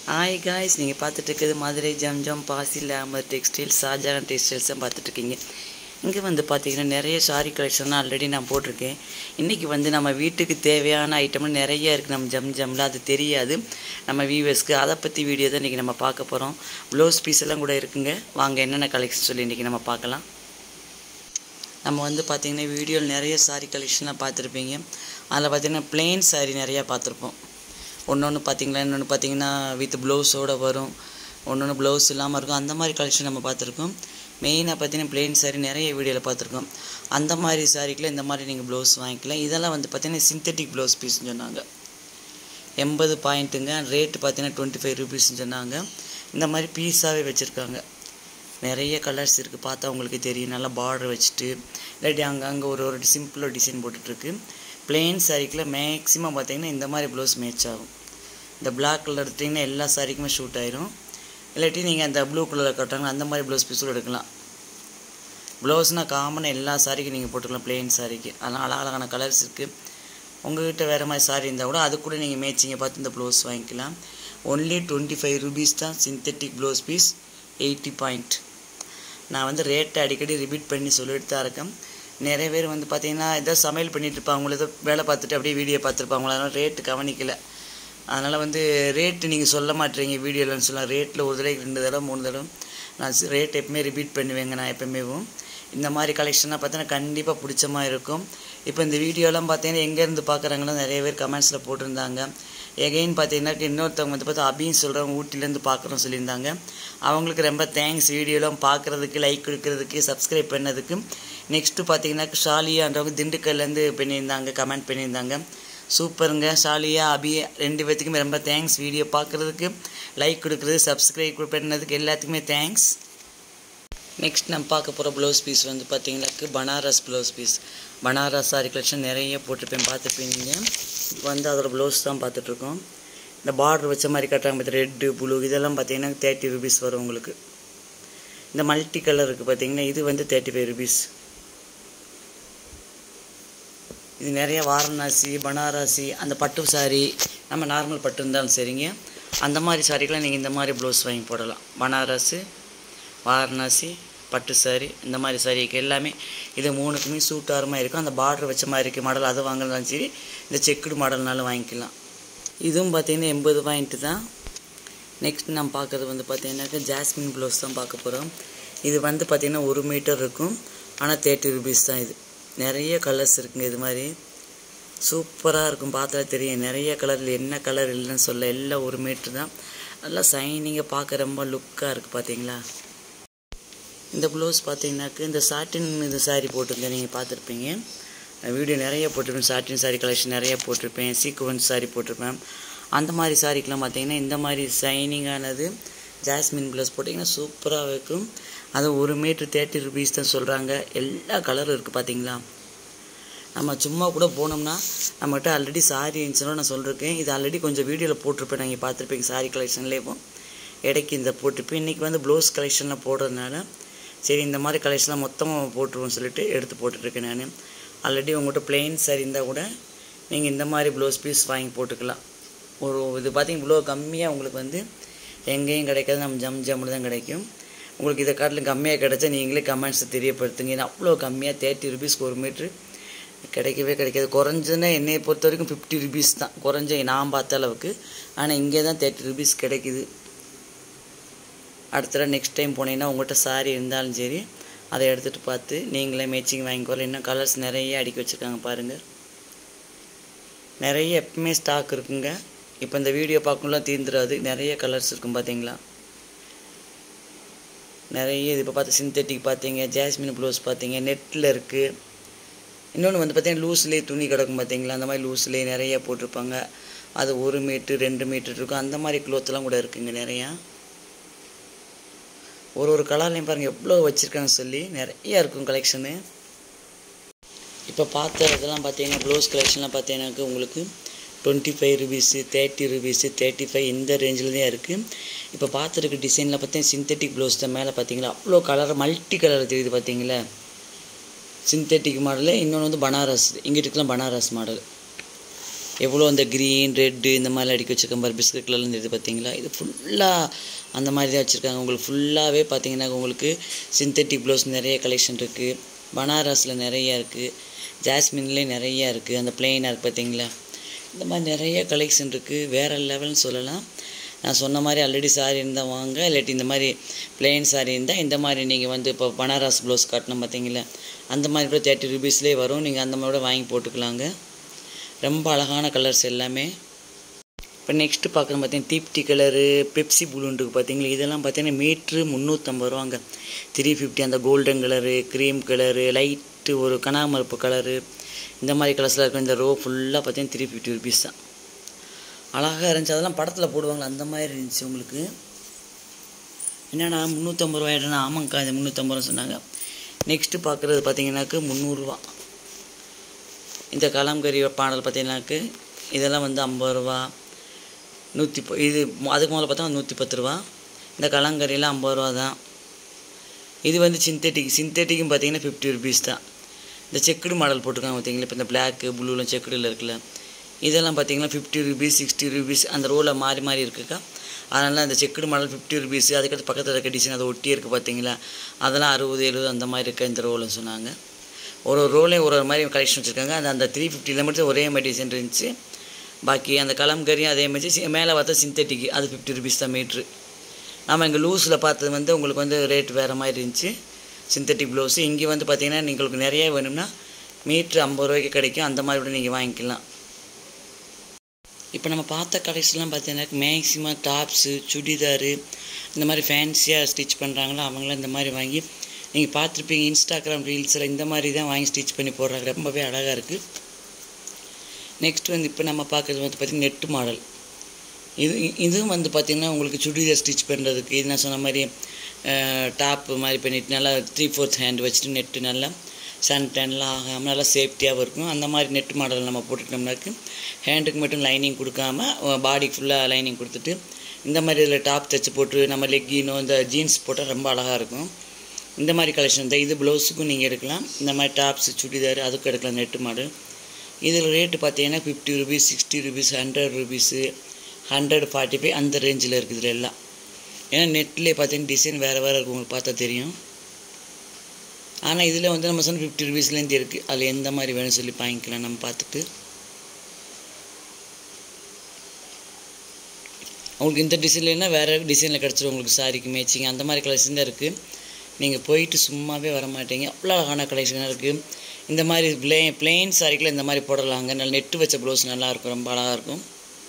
Hi guys நீங்கள் பார்த்துட்டு இருக்கிறது மதுரை ஜம்ஜம் பாசி லேமர் டெக்ஸ்டைல் ஷாஜான் டெக்ஸ்டைல்ஸ் தான் பார்த்துட்ருக்கீங்க இங்கே வந்து பார்த்தீங்கன்னா நிறைய சாரி கலெக்ஷன் ஆல்ரெடி நான் போட்டிருக்கேன் இன்றைக்கி வந்து நம்ம வீட்டுக்கு தேவையான ஐட்டம்லாம் நிறைய இருக்குது நம்ம ஜம் ஜம்மில் அது தெரியாது நம்ம வியூவர்ஸ்க்கு அதை பற்றி வீடியோ தான் இன்றைக்கி நம்ம பார்க்க போகிறோம் ப்ளவுஸ் பீஸ் எல்லாம் கூட இருக்குங்க வாங்க என்னென்ன கலெக்ஷன் சொல்லி இன்றைக்கி நம்ம பார்க்கலாம் நம்ம வந்து பார்த்திங்கன்னா வீடியோவில் நிறைய சாரி கலெக்ஷன்லாம் பார்த்துருப்பீங்க அதில் பார்த்திங்கன்னா பிளெயின் சாரி நிறையா பார்த்துருப்போம் ஒன்று ஒன்று பார்த்தீங்களா இன்னொன்று பார்த்தீங்கன்னா வித் ப்ளவுஸோடு வரும் ஒன்று ஒன்று ப்ளவுஸ் இல்லாமல் இருக்கும் அந்த மாதிரி கலெக்ஷன் நம்ம பார்த்துருக்கோம் மெயினாக பார்த்தீங்கன்னா பிளெயின் சாரி நிறைய வீடியோவில் பார்த்துருக்கோம் அந்த மாதிரி சாரிக்குள்ள இந்த மாதிரி நீங்கள் ப்ளவுஸ் வாங்கிக்கலாம் இதெல்லாம் வந்து பார்த்தீங்கன்னா சிந்தட்டிக் ப்ளவுஸ் பீஸ்னு சொன்னாங்க எண்பது பாயிண்ட்டுங்க ரேட்டு பார்த்தீங்கன்னா டுவெண்ட்டி ஃபைவ் ருபீஸ்னு சொன்னாங்க இந்த மாதிரி பீஸாகவே வச்சுருக்காங்க நிறைய கலர்ஸ் இருக்குது பார்த்தா உங்களுக்கு தெரியும் நல்லா பார்டர் வச்சுட்டு இல்லாட்டி அங்கே அங்கே ஒரு ஒரு சிம்பிளாக டிசைன் போட்டுட்ருக்கு பிளெயின் சாரிக்குள்ள மேக்ஸிமம் பார்த்தீங்கன்னா இந்த மாதிரி ப்ளவுஸ் மேட்ச் ஆகும் இந்த பிளாக் கலர் எடுத்திங்கன்னா எல்லா சாரிக்குமே ஷூட் ஆயிரும் இல்லாட்டி நீங்கள் அந்த ப்ளூ கலரில் கட்டுறாங்க அந்த மாதிரி ப்ளவுஸ் பீஸும் எடுக்கலாம் ப்ளவுஸ்னால் காமனாக எல்லா சாரிக்கும் நீங்கள் போட்டுக்கலாம் பிளெயின் சாரிக்கு அதெல்லாம் அழகழகான கலர்ஸ் இருக்குது உங்கள்கிட்ட வேறு மாதிரி சாரி இருந்தால் கூட அது கூட நீங்கள் மேட்சிங்கை பார்த்து இந்த ப்ளவுஸ் வாங்கிக்கலாம் ஒன்லி டுவெண்ட்டி ஃபைவ் ருபீஸ் தான் synthetic blouse piece eighty point நான் வந்து ரேட்டை அடிக்கடி ரிப்பீட் பண்ணி சொல்லிட்டு தான் இருக்கேன் நிறைய பேர் வந்து பார்த்தீங்கன்னா ஏதோ சமையல் பண்ணிட்டு இருப்பாங்க ஏதோ வேலை பார்த்துட்டு அப்படியே வீடியோ பார்த்துருப்பாங்க அதனால் ரேட்டு கவனிக்கல அதனால் வந்து ரேட்டு நீங்கள் சொல்ல மாட்டீங்க வீடியோலன்னு சொல்லலாம் ரேட்டில் ஒரு தடவை ரெண்டு தடவை மூணு தடவை நான் ரேட் எப்பவுமே ரிப்பீட் பண்ணுவேங்க நான் எப்பவுமேவும் இந்த மாதிரி கலெக்ஷனாக பார்த்தீங்கன்னா கண்டிப்பாக பிடிச்ச மாதிரி இருக்கும் இப்போ இந்த வீடியோலாம் பார்த்தீங்கன்னா எங்கேருந்து பார்க்குறாங்களோ நிறைய பேர் கமெண்ட்ஸில் போட்டிருந்தாங்க எகைன் பார்த்தீங்கன்னா இன்னொருத்தவங்க வந்து பார்த்தா அபின்னு சொல்கிறவங்க ஊட்டிலேருந்து பார்க்குறோம் சொல்லியிருந்தாங்க அவங்களுக்கு ரொம்ப தேங்க்ஸ் வீடியோலாம் பார்க்குறதுக்கு லைக் கொடுக்கறதுக்கு சப்ஸ்கிரைப் பண்ணதுக்கு நெக்ஸ்ட்டு பார்த்தீங்கன்னா ஷாலியான்றவங்க திண்டுக்கல்லேருந்து பண்ணியிருந்தாங்க கமெண்ட் பண்ணியிருந்தாங்க சூப்பருங்க ஷாலியா அபி ரெண்டு பேர்த்துக்குமே ரொம்ப தேங்க்ஸ் வீடியோ பார்க்குறதுக்கு லைக் கொடுக்குறது சப்ஸ்கிரைப் பண்ணதுக்கு எல்லாத்துக்குமே தேங்க்ஸ் நெக்ஸ்ட் நம்ம பார்க்க போகிற ப்ளவுஸ் பீஸ் வந்து பார்த்தீங்கன்னாக்கு Banaras blouse piece Banaras sari collection நிறைய போட்டிருப்பேன் பார்த்துருப்பீங்க இப்போ வந்து அதோட ப்ளவுஸ் தான் பார்த்துட்ருக்கோம் இந்த பார்டர் வச்ச மாதிரி கட்டுறாங்க பார்த்து ரெட்டு ப்ளூ இதெல்லாம் பார்த்தீங்கன்னா தேர்ட்டி ருபீஸ் வரும் உங்களுக்கு இந்த மல்டி கலர் இருக்குது பார்த்தீங்கன்னா இது வந்து தேர்ட்டி ஃபைவ் ருபீஸ் இது நிறைய வாரணாசி பனாரசி அந்த பட்டு சாரி நம்ம நார்மல் பட்டு இருந்தாலும் சரிங்க அந்த மாதிரி சாரிக்கெலாம் நீங்கள் இந்த மாதிரி ப்ளவுஸ் வாங்கி போடலாம் பனாரஸு வாரணாசி பட்டு சாரி இந்த மாதிரி சாரிக்கு எல்லாமே இது மூணுக்குமே சூட்டாரமாக இருக்கும் அந்த பார்டர் வச்ச மாதிரி இருக்க மாடல் அதை வாங்கினாலும் சரி இந்த செக்குடு மாடல்னாலும் வாங்கிக்கலாம் இதுவும் பார்த்தீங்கன்னா எண்பது பாயிண்ட்டு தான் நெக்ஸ்ட் நம்ம பார்க்குறது வந்து பார்த்தீங்கன்னாக்கா ஜாஸ்மின் ப்ளவுஸ் தான் பார்க்க போகிறோம் இது வந்து பார்த்திங்கன்னா ஒரு மீட்டர் இருக்கும் ஆனால் தேர்ட்டி ருபீஸ் தான் இது நிறைய கலர்ஸ் இருக்குங்க இது மாதிரி சூப்பராக இருக்கும் பார்த்தா தெரியும் நிறைய கலரில் என்ன கலர் இல்லைன்னு சொல்ல எல்லாம் ஒரு மீட்ரு தான் நல்லா சைனிங்காக பார்க்க ரொம்ப லுக்காக இருக்குது பார்த்தீங்களா இந்த ப்ளவுஸ் பார்த்தீங்கன்னாக்கு இந்த சாட்டின் இது சாரீ போட்டிருந்தேன் நீங்கள் பார்த்துருப்பீங்க வீடியோ நிறைய போட்டிருப்பேன் சாட்டின் சாரீ கலெக்ஷன் நிறைய போட்டிருப்பேன் சீக்குவன்ஸ் சாரீ போட்டிருப்பேன் அந்த மாதிரி சாரிக்கெலாம் பார்த்தீங்கன்னா இந்த மாதிரி ஷைனிங்கானது ஜாஸ்மின் ப்ளவுஸ் போட்டிங்கன்னா சூப்பராக இருக்கும் அது ஒரு மீட்ரு தேர்ட்டி ருபீஸ் தான் சொல்கிறாங்க எல்லா கலரும் இருக்குது பார்த்தீங்களா நம்ம சும்மா கூட போனோம்னா நம்மகிட்ட ஆல்ரெடி சாரி இருந்துச்சுன்னா நான் சொல்லியிருக்கேன் இது ஆல்ரெடி கொஞ்சம் வீடியோவில் போட்டிருப்பேன் நீங்கள் பார்த்துருப்பீங்க சாரி கலெக்ஷன்லேயும் இடைக்கு இந்த போட்டிருப்பேன் இன்றைக்கி வந்து ப்ளவுஸ் கலெக்ஷனில் போடுறதுனால சரி இந்த மாதிரி கலெக்ஷன்லாம் மொத்தமாக போட்டுருவோம் சொல்லிட்டு எடுத்து போட்டுட்ருக்கேன் நான் ஆல்ரெடி உங்கள்கிட்ட பிளெயின் சாரி இருந்தால் கூட நீங்கள் இந்த மாதிரி ப்ளவுஸ் பீஸ் வாங்கி போட்டுக்கலாம் ஒரு இது பார்த்தீங்க இவ்வளோ கம்மியாக உங்களுக்கு வந்து எங்கேயும் கிடைக்காது நம்ம ஜம் ஜம்மில் தான் கிடைக்கும் உங்களுக்கு இதை காட்டிலும் கம்மியாக கிடைச்சா நீங்களே கமெண்ட்ஸை தெரியப்படுத்துங்க ஏன்னா அவ்வளோ கம்மியாக தேர்ட்டி ருபீஸ்க்கு ஒரு மீட்ரு கிடைக்கவே கிடைக்காது குறைஞ்சதுன்னா என்னையை பொறுத்த வரைக்கும் ஃபிஃப்டி ருபீஸ் தான் குறைஞ்ச நான் பார்த்த அளவுக்கு ஆனால் இங்கே தான் தேர்ட்டி ருபீஸ் கிடைக்குது அடுத்த நெக்ஸ்ட் டைம் போனீங்கன்னா உங்கள்கிட்ட சாரி இருந்தாலும் சரி அதை எடுத்துகிட்டு பார்த்து நீங்களே மேட்சிங் வாங்கிக்கோல இன்னும் கலர்ஸ் நிறைய அடுக்கி வச்சுருக்காங்க பாருங்கள் நிறைய எப்பவுமே ஸ்டாக் இருக்குங்க இப்போ இந்த வீடியோ பார்க்கணும்லாம் தீர்ந்துடாது நிறைய கலர்ஸ் இருக்கும் பார்த்தீங்களா நிறைய இது இப்போ பார்த்து சிந்தட்டிக் பார்த்தீங்க ஜாஸ்மின் ப்ளவுஸ் பார்த்தீங்க நெட்டில் இருக்குது இன்னொன்று வந்து பார்த்தீங்கன்னா லூஸ்லேயே துணி கிடக்கும் பார்த்தீங்களா அந்த மாதிரி லூஸ்லேயே நிறைய போட்டிருப்பாங்க அது ஒரு மீட்ரு ரெண்டு மீட்ரு இருக்கும் அந்த மாதிரி க்ளோத்லாம் கூட இருக்குங்க நிறையா ஒரு ஒரு கலர்லையும் பாருங்கள் எவ்வளோ வச்சுருக்காங்க சொல்லி நிறையா இருக்கும் கலெக்ஷனு இப்போ பார்த்த இதெல்லாம் பார்த்தீங்கன்னா ப்ளவுஸ் கலெக்ஷன்லாம் பார்த்தீங்கன்னாக்க உங்களுக்கு twenty five rupees thirty rupees thirty five இந்த ரேஞ்சில் தான் இருக்குது இப்போ பார்த்துருக்க டிசைனில் பார்த்தீங்கன்னா சிந்தட்டிக் ப்ளவுஸ் தான் மேலே பார்த்தீங்களா அவ்வளோ கலர் மல்டி கலர் தெரியுது பார்த்தீங்களா சிந்தட்டிக் மாடலு இன்னொன்று வந்து பனாரஸ் இங்கிட்டுக்கெலாம் பனாரஸ் மாடல் எவ்வளோ அந்த க்ரீன் ரெட்டு இந்த மாதிரிலாம் அடிக்க வச்சுருக்கேன் பாரு பிஸ்கட் கலர்ல இருந்தது பார்த்தீங்களா இது ஃபுல்லாக அந்த மாதிரி தான் வச்சுருக்காங்க உங்களுக்கு ஃபுல்லாகவே பார்த்தீங்கன்னா உங்களுக்கு சிந்தட்டிக் ப்ளவுஸ் நிறைய கலெக்ஷன் இருக்குது பனாரஸில் நிறைய இருக்குது ஜாஸ்மின்லேயே நிறைய இருக்குது அந்த பிளெயினாக இருக்குது பார்த்தீங்களா இந்த மாதிரி நிறைய கலெக்ஷன் இருக்குது வேறு லெவல்னு சொல்லலாம் நான் சொன்ன மாதிரி ஆல்ரெடி சாரி இருந்தால் வாங்க இல்லாட்டி இந்த மாதிரி பிளெயின் சாரி இருந்தால் இந்த மாதிரி நீங்கள் வந்து இப்போ பனாரஸ் ப்ளவுஸ் காட்டணும் பார்த்தீங்களா அந்த மாதிரி கூட தேர்ட்டி ருபீஸ்லேயே வரும் நீங்கள் அந்த மாதிரி கூட வாங்கி போட்டுக்கலாங்க ரொம்ப அழகான கலர்ஸ் எல்லாமே இப்போ நெக்ஸ்ட்டு பார்க்குறது பார்த்தீங்கன்னா தீப்டி கலரு பெப்சி புளுண்டுக்கு பார்த்தீங்களா இதெல்லாம் பார்த்தீங்கன்னா மீட்ரு முந்நூற்றம்பது ரூபாங்க த்ரீ ஃபிஃப்டி அந்த golden colour cream colour light ஒரு கனாமரப்பு கலரு இந்த மாதிரி கலர்ஸ்லாம் இருக்கும் இந்த ரோ ஃபுல்லாக பார்த்தீங்கன்னா த்ரீ ஃபிஃப்டி ருபீஸ் தான் அழகாக இருந்துச்சு அதெல்லாம் படத்தில் போடுவாங்களே அந்த மாதிரி இருந்துச்சு உங்களுக்கு என்னடா முந்நூற்றம்பது ரூபாய்டா ஆமாங்க்கா இது முந்நூற்றம்பது ரூபா சொன்னாங்க நெக்ஸ்ட்டு பார்க்குறது பார்த்தீங்கன்னாக்கு முந்நூறுரூவா இந்த கலாம்கரி பாடல் பார்த்தீங்கன்னாக்கு இதெல்லாம் வந்து ஐம்பது ரூபா நூற்றி ப இது மு- அதுக்கு முதல்ல பார்த்தா நூற்றி பத்து ரூபா இந்த கலாங்கரிலாம் ஐம்பது ரூபா தான் இது வந்து சிந்தட்டிக் சிந்தட்டிக்கும் பார்த்தீங்கன்னா ஃபிஃப்டி ருபீஸ் தான் இந்த செக்குடு மாடல் போட்டிருக்காங்க பார்த்தீங்களா இப்போ இந்த பிளாக்கு ப்ளூவில் செக்குடில் இருக்குல்ல இதெல்லாம் பார்த்தீங்கன்னா ஃபிஃப்டி ருபீஸ் சிக்ஸ்டி ருபீஸ் அந்த ரோவில் மாறி மாறி இருக்குக்கா அதனால் அந்த செக்குடு மாடல் ஃபிஃப்டி ருபீஸ் அதுக்கடுத்து பக்கத்தில் இருக்க டிசைன் அதை ஒட்டி இருக்குது பார்த்தீங்களா அதெல்லாம் அறுபது எழுபது அந்த மாதிரி இருக்க இந்த ரோவில் சொன்னாங்க ஒரு ஒரு ரோலையும் ஒரு ஒரு மாதிரி கலெக்ஷன் வச்சுருக்காங்க அந்த அந்த த்ரீ ஃபிஃப்டியில் மட்டும் ஒரே மாதிரி டிசைன் இருந்துச்சு பாக்கி அந்த கலம்கரியும் அதே மாதிரி சி- மேலே பார்த்தா சிந்தட்டிக் அது ஃபிஃப்டி ருபீஸ் தான் மீட்ரு நம்ம இங்கே லூஸில் பார்த்தது வந்து உங்களுக்கு வந்து ரேட் வேறு மாதிரி இருந்துச்சு சிந்தட்டிக் ப்ளவுஸு இங்கே வந்து பார்த்தீங்கன்னா உங்களுக்கு நிறைய வேணும்னா மீட்ரு ஐம்பது ரூபாய்க்கு கிடைக்கும் அந்த மாதிரி கூட நீங்கள் வாங்கிக்கலாம் இப்போ நம்ம பார்த்த கலெக்ஷன்லாம் பார்த்தீங்கன்னா மேக்ஸிமம் டாப்ஸு சுடிதாரு இந்த மாதிரி ஃபேன்சியாக ஸ்டிச் பண்ணுறாங்களோ அவங்களாம் இந்த மாதிரி வாங்கி நீங்கள் பார்த்துருப்பீங்க இன்ஸ்டாகிராம் ரீல்ஸில் இந்த மாதிரி தான் வாங்கி ஸ்டிச் பண்ணி போடுறாங்க ரொம்பவே அழகாக இருக்குது நெக்ஸ்ட் வந்து இப்போ நம்ம பார்க்குறது வந்து பார்த்திங்கன்னா நெட்டு மாடல் இது இதுவும் வந்து பார்த்திங்கன்னா உங்களுக்கு சுடிதார் ஸ்டிச் பண்ணுறதுக்கு இது நான் சொன்ன மாதிரி டாப்பு மாதிரி பண்ணிட்டு நல்லா த்ரீ ஃபோர்த் ஹேண்ட் வச்சுட்டு நெட்டு நல்லா சன் டென்லாம் ஆகாமல் நல்லா சேஃப்டியாகவும் இருக்கும் அந்த மாதிரி நெட் மாடல் நம்ம போட்டுக்கிட்டோம்னாக்கு ஹேண்டுக்கு மட்டும் லைனிங் கொடுக்காம பாடிக்கு ஃபுல்லாக லைனிங் கொடுத்துட்டு இந்த மாதிரி இதில் டாப் தைச்சு போட்டு நம்ம லெக்கினோ இந்த ஜீன்ஸ் போட்டால் ரொம்ப அழகாக இருக்கும் இந்த மாதிரி கலெக்ஷன் தான் இது ப்ளவுஸுக்கும் நீங்கள் எடுக்கலாம் இந்த மாதிரி டாப்ஸ் சுடிதார் அதுக்கும் எடுக்கலாம் நெட்டு மாடல் இதில் ரேட்டு பார்த்தீங்கன்னா fifty rupees sixty rupees hundred rupees hundred forty five அந்த ரேஞ்சில் இருக்குது இதில் எல்லாம் ஏன்னா நெட்லேயே பார்த்தீங்கன்னா டிசைன் வேறு வேறு இருக்கும் உங்களுக்கு பார்த்தா தெரியும் ஆனால் இதில் வந்து நம்ம சொன்ன ஃபிஃப்டி ருபீஸ்லேருந்து இருக்குது அதில் எந்த மாதிரி வேணும் சொல்லி வாங்கிக்கலாம் நம்ம பார்த்துட்டு உங்களுக்கு இந்த டிசைன்லனா வேறு டிசைனில் கிடச்சிரும் உங்களுக்கு சாரிக்கு மேட்சிங் அந்த மாதிரி கலெக்ஷன் தான் இருக்குது நீங்கள் போயிட்டு சும்மாவே வர மாட்டீங்க அவ்வளோ அழகான கலெக்ஷனாக இருக்குது இந்த மாதிரி பிளே பிளெயின் சாரிக்கில் இந்த மாதிரி போடலாங்க நல்ல நெட்டு வச்ச ப்ளவுஸ் நல்லாயிருக்கும் ரொம்ப அழகாக இருக்கும்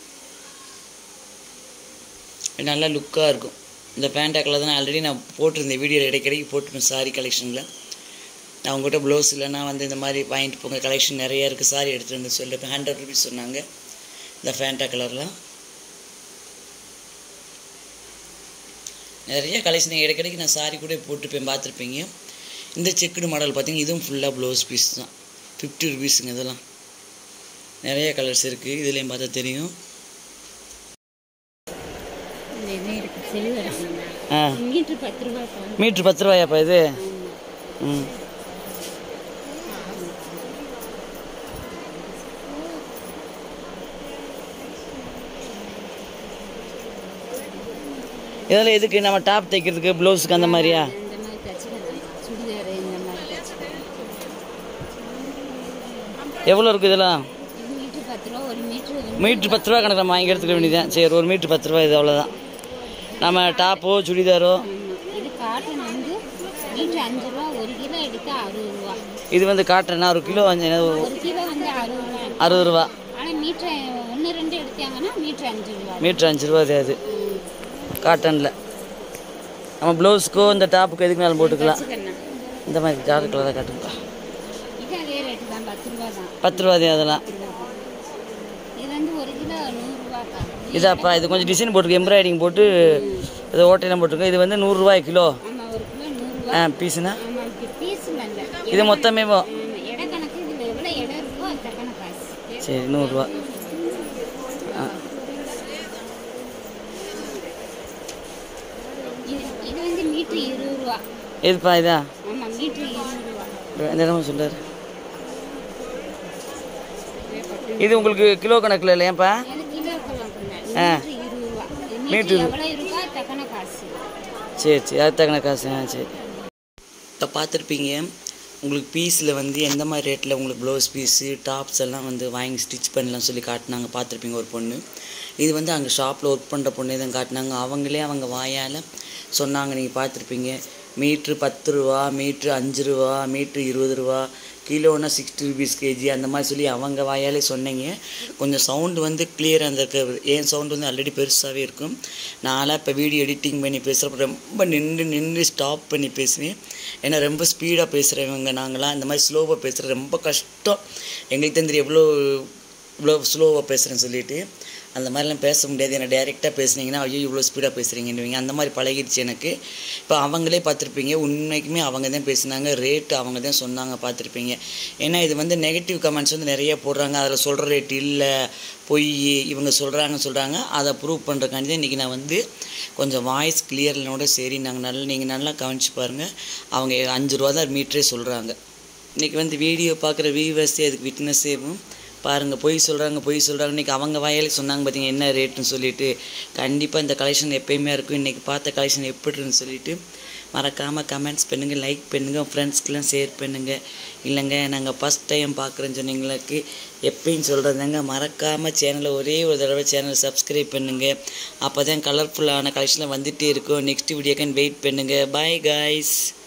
நல்லா லுக்காக இருக்கும் இந்த பேண்டாக்கில் தான் ஆல்ரெடி நான் போட்டிருந்தேன் வீடியோவில் இடைக்கிடைக்கு போட்டிருப்பேன் சாரி கலெக்ஷனில் நான் உங்கள்கிட்ட ப்ளவுஸ் இல்லைனா வந்து இந்த மாதிரி வாங்கிட்டு போங்க கலெக்ஷன் நிறைய இருக்குது சாரி எடுத்துகிட்டு வந்து சொல்லியிருப்பேன் ஹண்ட்ரட் ருபீஸ் சொன்னாங்க இந்த ஃபேண்டா கலரில் நிறைய கலெக்ஷன் இடைக்கிடைக்கு நான் சாரி கூட போட்டுப்பேன் பார்த்துருப்பீங்க இந்த செக்குடு மாடல் பார்த்தீங்கன்னா இதுவும் ஃபுல்லாக ப்ளவுஸ் பீஸ் தான் ஃபிஃப்டி ருபீஸுங்க இதெல்லாம் நிறைய கலர்ஸ் இருக்குது இதுலேயும் பார்த்தா தெரியும் இந்த இது இருக்கு சில்வர் ஆ மீட்ரு பத்து ரூபாய் தான் மீட்ரு பத்து ரூபாயாப்பா இது ம் இதெல்லாம் எதுக்கு நம்ம டாப் தைக்கிறதுக்கு ப்ளவுஸுக்கு அந்த மாதிரியா இந்த மாதிரி தச்சுக்கலாம் சுடிதார் இந்த மாதிரி தச்சுக்கலாம் எவ்வளோ இருக்குது இதெல்லாம் இது மீட்ரு பத்து ரூபா ஒரு மீட்ரு மீட்ரு பத்து ரூபா கணக்கு நம்ம வாங்கி எடுத்துக்க வேண்டியதான் சரி ஒரு மீட்ரு பத்து ரூபா இது அவ்வளோதான் நம்ம டாப்போ சுடிதாரோ இது காட்டன் வந்து மீட்ரு அஞ்சு ரூபா ஒரு கிலோ எடுத்தா அறுபது ரூபா இது வந்து காட்டுறேன்னா ஒரு கிலோ அஞ்சு ஒரு கிலோ வந்து அறுபது ரூபா அறுபது ரூபா ஆனால் மீட்ரு ஒன்று ரெண்டு எடுத்தாங்கன்னா மீட்ரு அஞ்சு ரூபா மீட்ரு அஞ்சு ரூபா அது காட்டனில் நம்ம ப்ளவுஸுக்கோ இந்த டாப்புக்கு எதுக்குனாலும் போட்டுக்கலாம் வச்சுக்கண்ணா இந்த மாதிரி டார்க் கலராக காட்டுங்கப்பா இது அதே ரேட்டு தான் பத்து ரூபா தான் பத்து ரூபா தான் அதெல்லாம் இது வந்து ஒரு கிலோ நூறுரூவா தான் இதாப்பா இது கொஞ்சம் டிசைன் போட்டிருக்கு எம்ப்ராய்டிங் போட்டு இது ஓட்டையெல்லாம் போட்டிருக்கு இது வந்து நூறுரூவாய் கிலோ ஆமாம் ஒரு கிலோ நூறுரூவா ஆ பீஸுனா ஆமாம் இப்போ பீஸில் இல்லை இது மொத்தமே வா- ஆமாம் எடை கணக்கு இதில் எவ்வளோ இடம் இருக்கோ அது தக்கன காசு சரி நூறுரூவா ஆ இது இது வந்து மீட்ரு இருபது ரூபா எதுப்பா இதா ஆமாம் மீட்ரு இருபது ரூபா இந்த இடமா சொல்றாரு இது உங்களுக்கு கிலோ கணக்கில் இல்லையாப்பா அது கிலோ கணக்குல ஆ. மீட்ரு இருபது ரூபா மீட்ரு மீட்ரு எவ்வளோ இருக்கோ தக்கன காசு சரி சரி அது தகுந்த காசு ஆ சரி இப்போ பார்த்துருப்பீங்க உங்களுக்கு பீஸில் வந்து எந்த மாதிரி ரேட்டில் உங்களுக்கு ப்ளவுஸ் பீஸு டாப்ஸ் எல்லாம் வந்து வாங்கி ஸ்டிச் பண்ணலாம் சொல்லி காட்டினாங்க பார்த்துருப்பீங்க ஒரு பொண்ணு இது வந்து அங்கே ஷாப்பில் ஒர்க் பண்ணுற பொண்ணே தான் காட்டினாங்க அவங்களே அவங்க வாயால் சொன்னாங்க நீங்கள் பார்த்துருப்பீங்க மீட்ரு பத்து ரூபா மீட்ரு அஞ்சு ரூபா மீட்ரு இருபது ரூபா கிலோனா சிக்ஸ்டி ருபீஸ் கேஜி அந்த மாதிரி சொல்லி அவங்க வாயாலே சொன்னீங்க கொஞ்சம் சவுண்டு வந்து கிளியராக இருந்திருக்கு ஏன் சவுண்டு வந்து ஆல்ரெடி பெருசாகவே இருக்கும் நான்லாம் இப்போ வீடியோ எடிட்டிங் பண்ணி பேசுகிறப்ப ரொம்ப நின்று நின்று ஸ்டாப் பண்ணி பேசுவேன் ஏன்னா ரொம்ப ஸ்பீடாக பேசுகிறவங்க நாங்களாம் இந்த மாதிரி ஸ்லோவாக பேசுகிறது ரொம்ப கஷ்டம் எங்களுக்கு தான் தெரியும் எவ்வளோ இவ்வளோ ஸ்லோவாக பேசுகிறேன்னு சொல்லிட்டு அந்த மாதிரிலாம் பேச முடியாது என்ன டைரெக்டாக பேசுனீங்கன்னா ஐயோ இவ்வளோ ஸ்பீடாக பேசுகிறீங்கன்னுவீங்க அந்த மாதிரி பழகிடுச்சு எனக்கு இப்போ அவங்களே பார்த்துருப்பீங்க உண்மைக்குமே அவங்க தான் பேசுனாங்க ரேட்டு அவங்க தான் சொன்னாங்க பார்த்துருப்பீங்க ஏன்னா இது வந்து நெகட்டிவ் கமெண்ட்ஸ் வந்து நிறைய போடுறாங்க அதில் சொல்கிற ரேட் இல்லை பொய் இவங்க சொல்கிறாங்கன்னு சொல்கிறாங்க அதை ப்ரூவ் பண்ணுறக்காண்டி தான் இன்றைக்கி நான் வந்து கொஞ்சம் வாய்ஸ் கிளியர்லனோட சரி நாங்கள் நல்லா நீங்கள் நல்லா கவனிச்சு பாருங்கள் அவங்க அஞ்சு ரூபா தான் மீட்டரே சொல்கிறாங்க இன்றைக்கி வந்து வீடியோ பார்க்குற வியூவர்ஸே அதுக்கு விட்னஸேவும் பாருங்கள் பொய் சொல்கிறாங்க பொய் சொல்கிறாங்க இன்றைக்கி அவங்க வாயாலே சொன்னாங்க பார்த்தீங்க என்ன ரேட்டுன்னு சொல்லிட்டு கண்டிப்பாக இந்த கலெக்ஷன் எப்பயுமே இருக்கும் இன்றைக்கி பார்த்த கலெக்ஷன் எப்படின்னு சொல்லிட்டு மறக்காமல் கமெண்ட்ஸ் பண்ணுங்கள் லைக் பண்ணுங்கள் உங்கள் ஃப்ரெண்ட்ஸ்க்கெலாம் ஷேர் பண்ணுங்கள் இல்லைங்க நாங்கள் ஃபஸ்ட் டைம் பார்க்குறேன்னு சொன்னீங்களுக்கு எப்பயும் சொல்கிறதாங்க மறக்காமல் சேனலை ஒரே ஒரு தடவை சேனலை சப்ஸ்கிரைப் பண்ணுங்கள் அப்போ தான் கலர்ஃபுல்லான கலெக்ஷனில் வந்துகிட்டே இருக்கும் நெக்ஸ்ட் வீடியோக்கு வெயிட் பண்ணுங்கள் பாய் காய்ஸ்